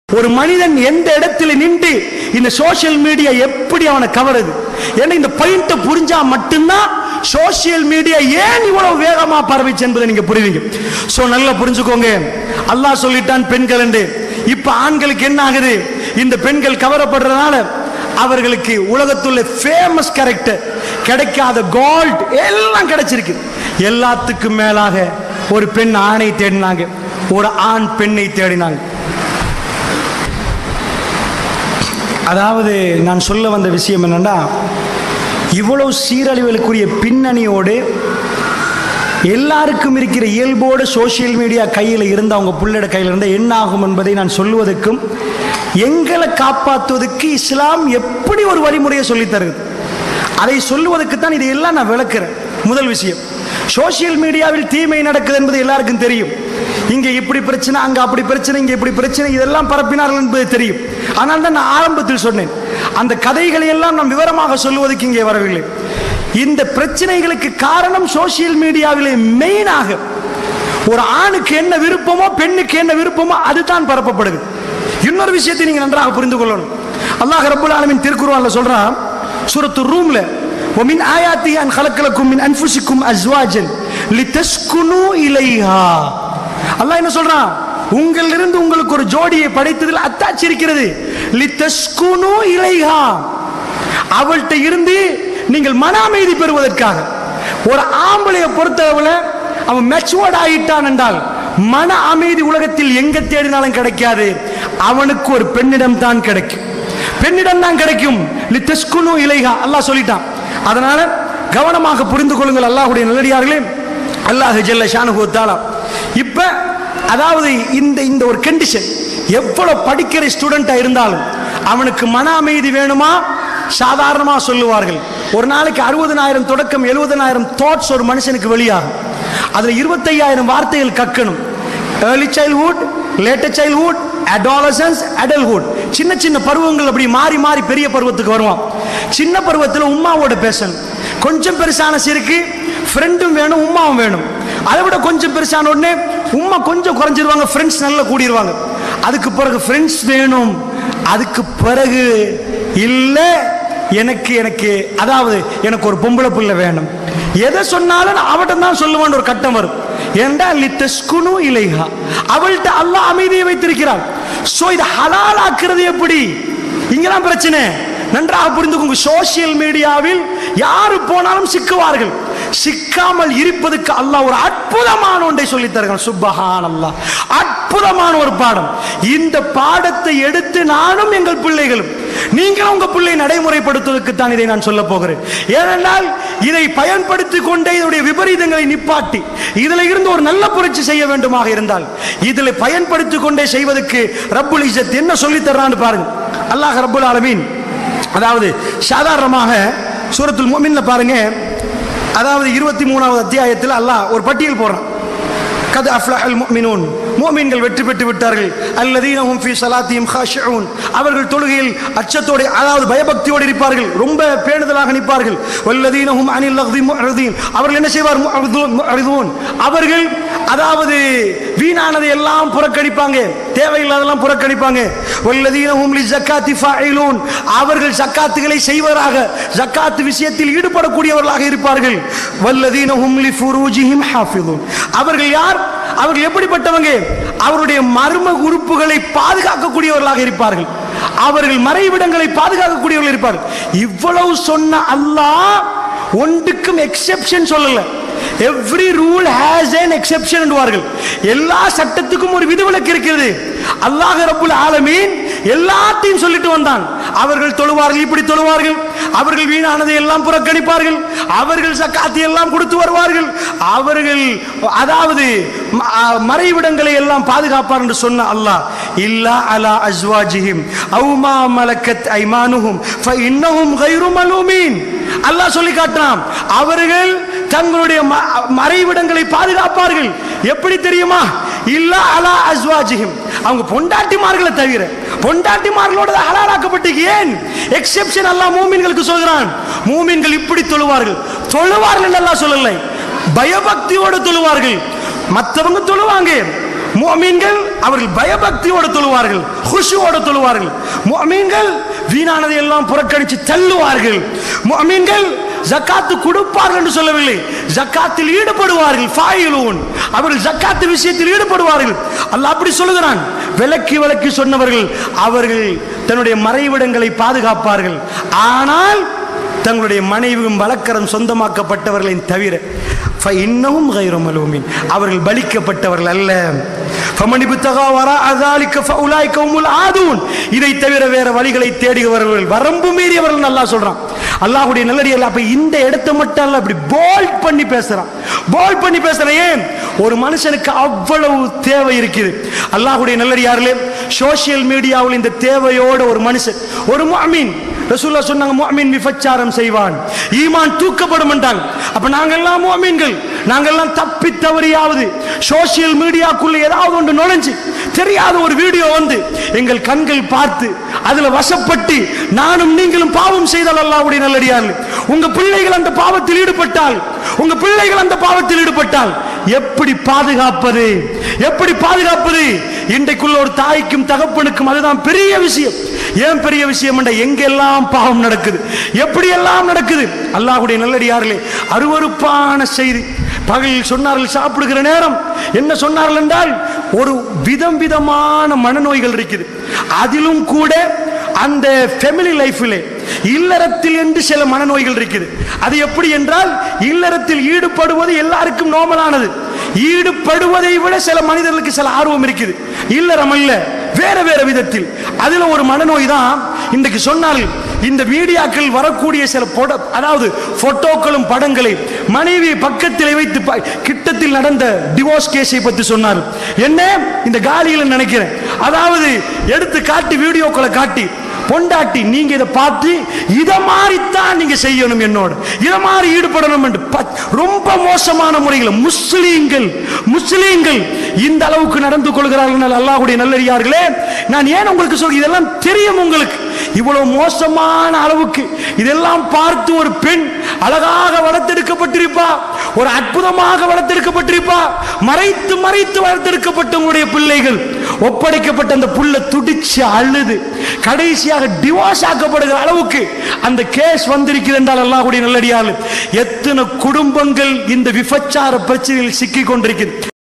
ஒரு மனிதன் எந்த இடத்துல நின்று இந்த சோஷியல் மீடியா எப்படி அவனை கவருது ஏன்னா இந்த பாயிண்ட புரிஞ்சா மட்டும்தான் சோஷியல் மீடியா ஏன் இவ்வளவு வேகமா பரவிச்சு என்பதை நீங்க புரிவீங்க சோ நல்லா புரிஞ்சுக்கோங்க அல்லாஹ் சொல்லிட்டான் பெண்கள் என்று இப்ப ஆண்களுக்கு என்ன ஆகுது இந்த பெண்கள் கவரப்படுறதுனால அவர்களுக்கு உலகத்துள்ள ஃபேமஸ் கேரக்டர் கிடைக்காத கோல்ட் எல்லாம் கிடைச்சிருக்கு எல்லாத்துக்கும் மேலாக ஒரு பெண் ஆணை தேடினாங்க ஒரு ஆண் பெண்ணை தேடினாங்க அதாவது நான் சொல்ல வந்த விஷயம் என்னன்னா இவ்வளவு சீரழிவுகளுக்குரிய பின்னணியோடு எல்லாருக்கும் இருக்கிற இயல்போடு சோஷியல் மீடியா கையில் இருந்து அவங்க புள்ளட கையில் இருந்தால் என்ன ஆகும் என்பதை நான் சொல்லுவதற்கும் எங்களை காப்பாற்றுவதற்கு இஸ்லாம் எப்படி ஒரு வழிமுறையை சொல்லித் தருது அதை சொல்லுவதற்கு தான் இதையெல்லாம் நான் விளக்குறேன் முதல் விஷயம் சோஷியல் மீடியாவில் தீமை நடக்குது என்பது எல்லாருக்கும் தெரியும் இங்க இப்படி பிரச்சனை அங்க அப்படி பிரச்சனை இங்க இப்படி பிரச்சனை இதெல்லாம் பரப்பினார்கள் என்பது தெரியும் ஆனால் தான் நான் ஆரம்பத்தில் சொன்னேன் அந்த கதைகளை எல்லாம் நான் விவரமாக சொல்லுவதற்கு இங்கே வரவில்லை இந்த பிரச்சனைகளுக்கு காரணம் சோஷியல் மீடியாவிலே மெயினாக ஒரு ஆணுக்கு என்ன விருப்பமோ பெண்ணுக்கு என்ன விருப்பமோ அதுதான் பரப்பப்படுது இன்னொரு விஷயத்தை நீங்க நன்றாக புரிந்து கொள்ளணும் அல்லாஹ் ரப்பல் ஆலமீன் திருக்குர்ஆன்ல சொல்றான் சூரத்து ரூம்ல ومن آياته أن خلق لكم من أنفسكم أزواجا لتسكنوا إليها அல்லாஹ் என்ன சொல்றான் உங்களிலிருந்து உங்களுக்கு ஒரு ஜோடியை படைத்ததில் அத்தாட்சி இருக்கிறது லித்தஸ்குனு இலைஹா அவள்கிட்ட இருந்து நீங்கள் மன அமைதி பெறுவதற்காக ஒரு ஆம்பளைய பொறுத்தளவுல அவன் மெச்சுவர்ட் ஆயிட்டான் என்றால் மன அமைதி உலகத்தில் எங்க தேடினாலும் கிடைக்காது அவனுக்கு ஒரு பெண்ணிடம் தான் கிடைக்கும் பெண்ணிடம் தான் கிடைக்கும் லித்தஸ்குனு இலைஹா அல்லாஹ் சொல்லிட்டான் அதனால கவனமாக புரிந்து கொள்ளுங்கள் அல்லாஹ்வுடைய நல்லடியார்களே அல்லாஹ் ஜல்ல ஷானுஹு தாலா இப்ப அதாவது இந்த இந்த ஒரு கண்டிஷன் எவ்வளவு படிக்கிற ஸ்டூடெண்டா இருந்தாலும் அவனுக்கு மன அமைதி வேணுமா சாதாரணமா சொல்லுவார்கள் ஒரு நாளைக்கு அறுபதனாயிரம் தொடக்கம் எழுபதனாயிரம் தாட்ஸ் ஒரு மனுஷனுக்கு வெளியாகும் அதுல இருபத்தையாயிரம் வார்த்தைகள் கக்கணும் early childhood later childhood adolescence adulthood சின்ன சின்ன பருவங்கள் அப்படி மாறி மாறி பெரிய பருவத்துக்கு வருவான் சின்ன பருவத்தில் உம்மாவோட பேசணும் கொஞ்சம் பெருசான சிறுக்கு ஃப்ரெண்டும் வேணும் உம்மாவும் வேணும் அதை விட கொஞ்சம் பெருசான உடனே உம்மா கொஞ்சம் குறைஞ்சிருவாங்க ஃப்ரெண்ட்ஸ் நல்லா கூடிடுவாங்க அதுக்கு பிறகு ஃப்ரெண்ட்ஸ் வேணும் அதுக்கு பிறகு இல்லை எனக்கு எனக்கு அதாவது எனக்கு ஒரு பொம்பளை புள்ள வேணும் எதை சொன்னாலும் நான் அவட்ட தான் சொல்லுவேன் ஒரு கட்டம் வரும் ஏண்டா லித்தஸ்குனு இலைஹா அவள்கிட்ட அல்லாஹ் அமைதியை வைத்திருக்கிறாள் சோ இதை ஹலால் ஆக்குறது எப்படி இங்கதான் பிரச்சனை நன்றாக புரிந்துக்கோங்க சோசியல் மீடியாவில் யாரு போனாலும் சிக்குவார்கள் சிக்காமல் இருப்பதற்கு அல்லாஹ் ஒரு அற்புதமான ஒன்றை சொல்லித் தருகிறான் சுப்பஹான் அல்லாஹ் அற்புதமான ஒரு பாடம் இந்த பாடத்தை எடுத்து நானும் எங்கள் பிள்ளைகளும் நீங்களும் உங்க பிள்ளை நடைமுறைப்படுத்துவதற்கு தான் இதை நான் சொல்ல போகிறேன் ஏனென்றால் இதை பயன்படுத்திக் கொண்டே இதனுடைய விபரீதங்களை நிப்பாட்டி இதில் இருந்து ஒரு நல்ல புரட்சி செய்ய வேண்டுமாக இருந்தால் இதில் பயன்படுத்திக் கொண்டே செய்வதற்கு ரப்புல் இஸ்ஸத் என்ன சொல்லித் தர்றான்னு பாருங்க அல்லாஹ் ரப்புல் ஆலமீன் அதாவது சாதாரணமாக சூரத்துல் முஃமின்ல பாருங்க அதாவது இருபத்தி மூணாவது அத்தியாயத்தில் அல்லாஹ் ஒரு பட்டியல் போடுறான் கது அஃப்லஹல் முஃமினூன் முஃமின்கள் வெற்றி பெற்று விட்டார்கள் அல்லதீன ஹும் ஃபீ ஸலாத்திஹிம் காஷிஊன் அவர்கள் தொழுகையில் அச்சத்தோடு அதாவது பயபக்தியோடு இருப்பார்கள் ரொம்ப பேணுதலாக நிற்பார்கள் வல்லதீன ஹும் அனில் லக்தி முஅரிதீன் அவர்கள் என்ன செய்வார் முஅரிதூன் முஅரிதூன் அவர்கள் அதாவது வீணானதை எல்லாம் புறக்கணிப்பாங்க தேவையில்லாதெல்லாம் புறக்கணிப்பாங்க வல்லதீன ஹும் லி ஜக்காத்தி ஃபாயிலூன் அவர்கள் ஜக்காத்துகளை செய்வராக ஜக்காத் விஷயத்தில் ஈடுபடக்கூடியவர்களாக இருப்பார்கள் வல்லதீன ஹும் லி ஃபுரூஜிஹிம் ஹாஃபிதூன் அவர்கள் யார் அவர்கள் எப்படிப்பட்டவங்க அவருடைய மர்ம உறுப்புகளை பாதுகாக்கக்கூடியவர்களாக இருப்பார்கள் அவர்கள் மறைவிடங்களை பாதுகாக்கக்கூடியவர்கள் இருப்பார்கள் இவ்வளவு சொன்ன அல்லாஹ் ஒன்றுக்கும் எக்ஸெப்ஷன் சொல்லல every rule has an exception என்பார்கள் எல்லா சட்டத்துக்கும் ஒரு விதிவிலக்கு இருக்கிறது அல்லாஹ் ரப்புல் ஆலமீன் எல்லாத்தையும் சொல்லிட்டு வந்தான் அவர்கள் தொழுவார்கள் இப்படி தொழுவார்கள் அவர்கள் வீணானதை எல்லாம் புறக்கணிப்பார்கள் அவர்கள் சக்காத்தி எல்லாம் கொடுத்து வருவார்கள் அவர்கள் அதாவது ம- அ, மறைவிடங்களை எல்லாம் பாதுகாப்பார் என்று சொன்ன அல்லாஹ் இல்லா அலா அஸ்வாஜிஹிம் அவுமா மலக்கத் ஐமானுஹும் ஃபஇன்னஹும் கைரு மலூமீன் அல்லாஹ் சொல்லி காட்டினான் அவர்கள் தங்களுடைய ம- மறைவிடங்களை பாதுகாப்பார்கள் எப்படி தெரியுமா இல்ல அலா அஸ்வாஜிஹிம் அவங்க பொண்டாட்டிமார்களை தவிர பொண்டாட்டிமார்களோட ஹலாலாக்கப்பட்டு ஏன் எக்ஸெப்ஷன் அல்லாஹ் மூமின்களுக்கு சொல்கிறான் மூமின்கள் இப்படி தொழுவார்கள் தொழுவார்கள் என்று அல்லாஹ் சொல்லலை பயபக்தியோடு தொழுவார்கள் மற்றவங்க தொழுவாங்க முஅமீன்கள் அவர்கள் பயபக்தியோடு தொழுவார்கள் ஹுஷுவோடு தொழுவார்கள் முஅமீன்கள் வீணானதை எல்லாம் புறக்கணித்து தள்ளுவார்கள் முஅமீன்கள் ஜக்காத்து கொடுப்பார்கள் என்று சொல்லவில்லை ஜக்காத்தில் ஈடுபடுவார்கள் ஃபாயிலூன் அவர்கள் ஜக்காத்து விஷயத்தில் ஈடுபடுவார்கள் அல்லாஹ் அப்படி சொல்லுகிறான் விலக்கி விலக்கி சொன்னவர்கள் அவர்கள் தன்னுடைய மறைவிடங்களை பாதுகாப்பார்கள் ஆனால் தங்களுடைய மனைவியும் வழக்கரம் சொந்தமாக்கப்பட்டவர்களின் தவிர இன்னமும் கைரும் அலுமின் அவர்கள் பலிக்கப்பட்டவர்கள் அல்ல فمن ابتغى وراء ذلك فاولئك هم العادون இதை தவிர வேற வழிகளை தேடுகிறவர்கள் வரம்பு மீறியவர்கள் அல்லாஹ் சொல்றான் அல்லாஹ்வுடைய நல்லடியார் அப்ப இந்த இடத்தை மட்டும் அல்ல அப்படி போல்ட் பண்ணி பேசுறான் போல்ட் பண்ணி பேசுறான் ஏன் ஒரு மனுஷனுக்கு அவ்வளவு தேவை இருக்குது அல்லாஹ்வுடைய நல்லடியார்களே சோஷியல் மீடியாவில் இந்த தேவையோட ஒரு மனுஷன் ஒரு முஅமின் ரசூல்லா சொன்னாங்க முஅமின் விபச்சாரம் செய்வான் ஈமான் தூக்கப்படும் என்றாங்க அப்ப நாங்க எல்லாம் முஅமின்கள் நாங்க எல்லாம் தப்பி தவறியாவது சோஷியல் மீடியாக்குள்ள ஏதாவது ஒன்று நுழைஞ்சு தெரியாத ஒரு வீடியோ வந்து எங்கள் கண்கள் பார்த்து அதுல வசப்பட்டு நானும் நீங்களும் பாவம் செய்தால் அல்லாஹ்வுடைய நல்லடியார்கள் உங்க பிள்ளைகள் அந்த பாவத்தில் ஈடுபட்டால் உங்க பிள்ளைகள் அந்த பாவத்தில் ஈடுபட்டால் எப்படி பாதுகாப்பது எப்படி பாதுகாப்பது இன்றைக்குள்ள ஒரு தாய்க்கும் தகப்பனுக்கும் அதுதான் பெரிய விஷயம் ஏன் பெரிய விஷயம் என்ற எங்கெல்லாம் பாவம் நடக்குது எப்படி எல்லாம் நடக்குது அல்லாஹ்வுடைய நல்லடியார்களே அருவருப்பான செய்தி பகலில் சொன்னார்கள் சாப்பிடுகிற நேரம் என்ன சொன்னார்கள் என்றால் ஒரு விதம் விதமான மனநோய்கள் இருக்குது அதிலும் கூட அந்த ஃபேமிலி லைஃபிலே இல்லறத்தில் என்று சில மனநோய்கள் இருக்குது அது எப்படி என்றால் இல்லறத்தில் ஈடுபடுவது எல்லாருக்கும் நோமலானது ஈடுபடுவதை விட சில மனிதர்களுக்கு சில ஆர்வம் இருக்குது இல்லறம் அல்ல வேற வேற விதத்தில் அதுல ஒரு மனநோய் தான் இன்றைக்கு சொன்னார்கள் இந்த மீடியாக்கள் வரக்கூடிய சில பொட அதாவது போட்டோக்களும் படங்களை மனைவி பக்கத்தில் வைத்து ப- கிட்டத்தில் நடந்த டிவோர்ஸ் கேஸை பற்றி சொன்னார் என்ன இந்த காலியில் நினைக்கிறேன் அதாவது எடுத்து காட்டி வீடியோக்களை காட்டி பொண்டாட்டி நீங்க இதை பார்த்து இத மாதிரி தான் நீங்க செய்யணும் என்னோட இத மாதிரி ஈடுபடணும் என்று ப- ரொம்ப மோசமான முறையில் முஸ்லீம்கள் முஸ்லீம்கள் இந்த அளவுக்கு நடந்து கொள்கிறார்கள் அல்லாஹ்வுடைய நல்லடியார்களே நான் ஏன் உங்களுக்கு சொல்றேன் இதெல்லாம் தெரியும் உங்களுக்கு இவ்வளவு மோசமான அளவுக்கு இதெல்லாம் பார்த்து ஒரு பெண் அழகாக வளர்த்தெடுக்கப்பட்டிருப்பா ஒரு அற்புதமாக வளர்த்தெடுக்கப்பட்டிருப்பா மறைத்து மறைத்து வளர்த்தெடுக்கப்பட்ட உங்களுடைய பிள்ளைகள் ஒப்படைக்கப்பட்ட அந்த புள்ள துடிச்சு அழுது கடைசியாக டிவோர்ஸ் ஆக்கப்படுகிற அளவுக்கு அந்த கேஸ் வந்திருக்கிறது என்றால் அல்லாஹ்வுடைய நல்லடியார்கள் எத்தனை குடும்பங்கள் இந்த விபச்சார பிரச்சனையில் சிக்கிக் கொண்டிருக்கிறது